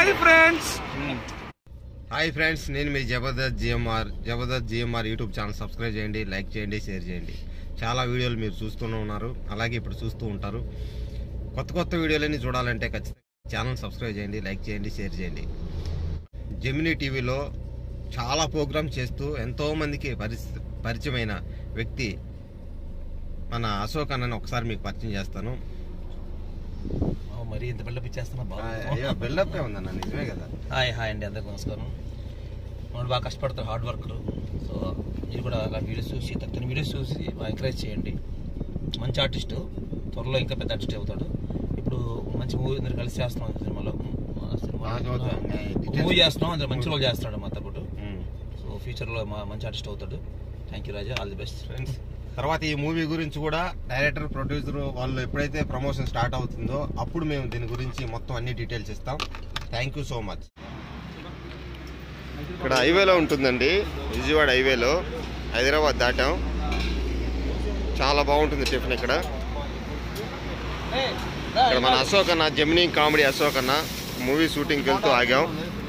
Hi friends hi friends నేను మీ Jabardasth GMR Jabardasth GMR YouTube channel subscribe చేయండి లైక్ చేయండి షేర్ చేయండి చాలా వీడియోలు మీరు చూస్తూనే ఉన్నారు అలాగే ఇప్పుడు చూస్తూ ఉంటారు కొత్త కొత్త వీడియోలన్నీ చూడాలంటే ఖచ్చితంగా ఛానల్ సబ్స్క్రైబ్ చేయండి లైక్ చేయండి షేర్ చేయండి జెమినీ టీవీలో చాలా ప్రోగ్రామ్ చేస్తూ ఎంతో మందికి పరిచ పరిచయమైన వ్యక్తి మన అశోక్ అన్నని ఒకసారి మీకు పరిచయం చేస్తాను మరి ఇంత బిల్డప్ ఇచ్చేస్తున్నా అయ్యో బిల్డప్ ఉందన్న నిజమే కదా హాయ్ హాయ్ అండి అందరికి నమస్కారం మనం బాగా కష్టపడతారు హార్డ్ వర్కర్ సో మీరు కూడా అలాంటి వీడియోస్ చూసి తక్కువ వీడియోస్ చూసి బాగా ఎంకరేజ్ చేయండి మంచి ఆర్టిస్ట్ త్వరలో ఇంకా పెద్ద ఆర్టిస్ట్ అవుతాడు ఇప్పుడు మంచి మూవీ అందరు కలిసి చేస్తున్నాం ఈ సినిమాలో ఆ సినిమా బాగా చదువుతాను. మూవీ చేస్తున్నాం అందరు మంచి రోల్ చేస్తున్నాడు మాతో పాటు ఉమ్. సో ఫ్యూచర్లో మా మంచి ఆర్టిస్ట్ అవుతాడు thank you Raja all the best friends తర్వాత ఈ మూవీ గురించి కూడా డైరెక్టర్ ప్రొడ్యూసర్ వాళ్ళు ఎప్పుడైతే ప్రమోషన్ స్టార్ట్ అవుతుందో అప్పుడు మేము దీని గురించి మొత్తం అన్ని డీటెయిల్స్ ఇస్తాం థ్యాంక్ యూ సో మచ్ ఇక్కడ హైవేలో ఉంటుందండి విజయవాడ హైవేలో హైదరాబాద్ దాటాం చాలా బాగుంటుంది టిఫిన్ ఇక్కడ ఇక్కడ మన అశోక్ అన్న జమినీ కామెడీ అశోక్ అన్న మూవీ షూటింగ్కి వెళ్తూ ఆగాం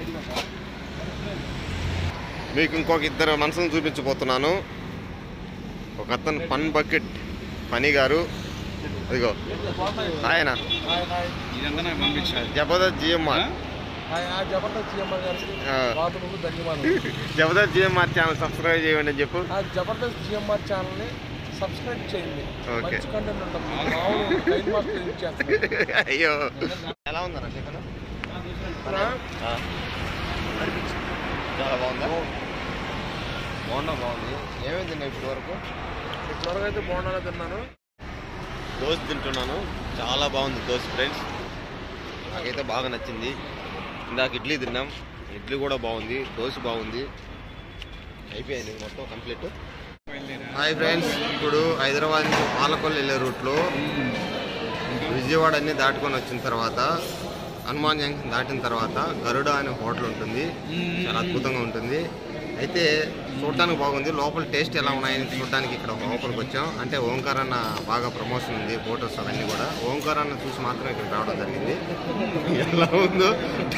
మీకు ఇంకొక ఇద్దరు మనసును చూపించబోతున్నాను ఒక అతను పన్ బకెట్ పని గారు అదిగో ఆయన ఇదంతా నాకు పంపించారు జబర్దస్త్ జిఎంఆర్ జబర్దస్త్ జిఎంఆర్ గారికి ఆ. పాత్రకు ధన్యవాదాలు జబర్దస్త్ జిఎంఆర్ ఛానల్ సబ్స్క్రైబ్ చేయండి అని చెప్పు ఆ జబర్దస్త్ జిఎంఆర్ ఛానల్ ని సబ్స్క్రైబ్ చేయండి ఓకే. మంచి కంటెంట్ ఉంటుంది మామూలు టైం మాస్టర్ యూజ్ చేస్తారు అయ్యో ఎలా ఉందన్న చికెన్ చాలా బాగుందా బాగుందా బాగుంది ఏమేమి తిన్నా ఇప్పటి వరకు ఇప్పటివరకు అయితే బోండాలో తిన్నాను దోశ తింటున్నాను చాలా బాగుంది దోశ ఫ్రెండ్స్ నాకైతే బాగా నచ్చింది ఇందాక ఇడ్లీ తిన్నాం ఇడ్లీ కూడా బాగుంది దోశ బాగుంది అయిపోయింది మొత్తం కంప్లీట్ హాయ్ ఫ్రెండ్స్ ఇప్పుడు హైదరాబాద్ నుంచి పాలకొల్లు వెళ్ళే రూట్లో విజయవాడ అన్ని దాటుకొని వచ్చిన తర్వాత హనుమాన్ జంక్షన్ దాటిన తర్వాత గరుడ అనే హోటల్ ఉంటుంది చాలా అద్భుతంగా ఉంటుంది అయితే చూడటానికి బాగుంది లోపల టేస్ట్ ఎలా ఉన్నాయని చూడటానికి ఇక్కడ లోపలికి వచ్చాం అంటే ఓంకార్ అన్న బాగా ప్రమోషన్ ఉంది ఫోటోస్ అవన్నీ కూడా ఓంకార్ అన్న చూసి మాత్రం ఇక్కడ రావడం జరిగింది ఎలా ఉందో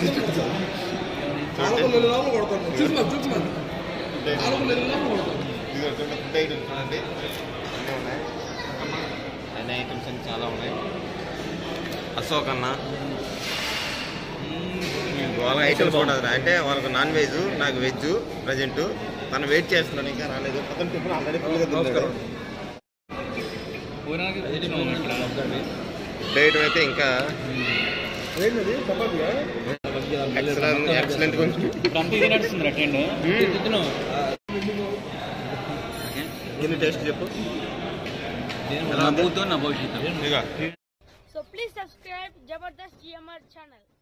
ఇదిగో చూడండి, ఫుడ్ ఐటమ్స్ చూడండి అన్నీ ఉన్నాయి అన్ని ఐటమ్స్ అన్ని చాలా ఉన్నాయి అశోక్ అన్న వాళ్ళ ఐటమ్స్ కూడా అంటే వాళ్ళకి నాన్ వెజ్ నాకు వెజ్ ప్రజెంట్ తను వెయిట్ చేస్తున్నాడు ఇంకా రాలేదు అతను టిఫిన్ ఆల్రెడీ ఫుల్గా తిన్నాడు ఫుడ్ ఐటమ్ అయితే ఇంకా ఏంటది చపాతీయా ఎక్సలెంట్ ఎక్సలెంట్ దీన్ని టేస్ట్ చెప్పు ఎలా ఉంది? ఇదిగో. So please subscribe Jabardast GMR channel.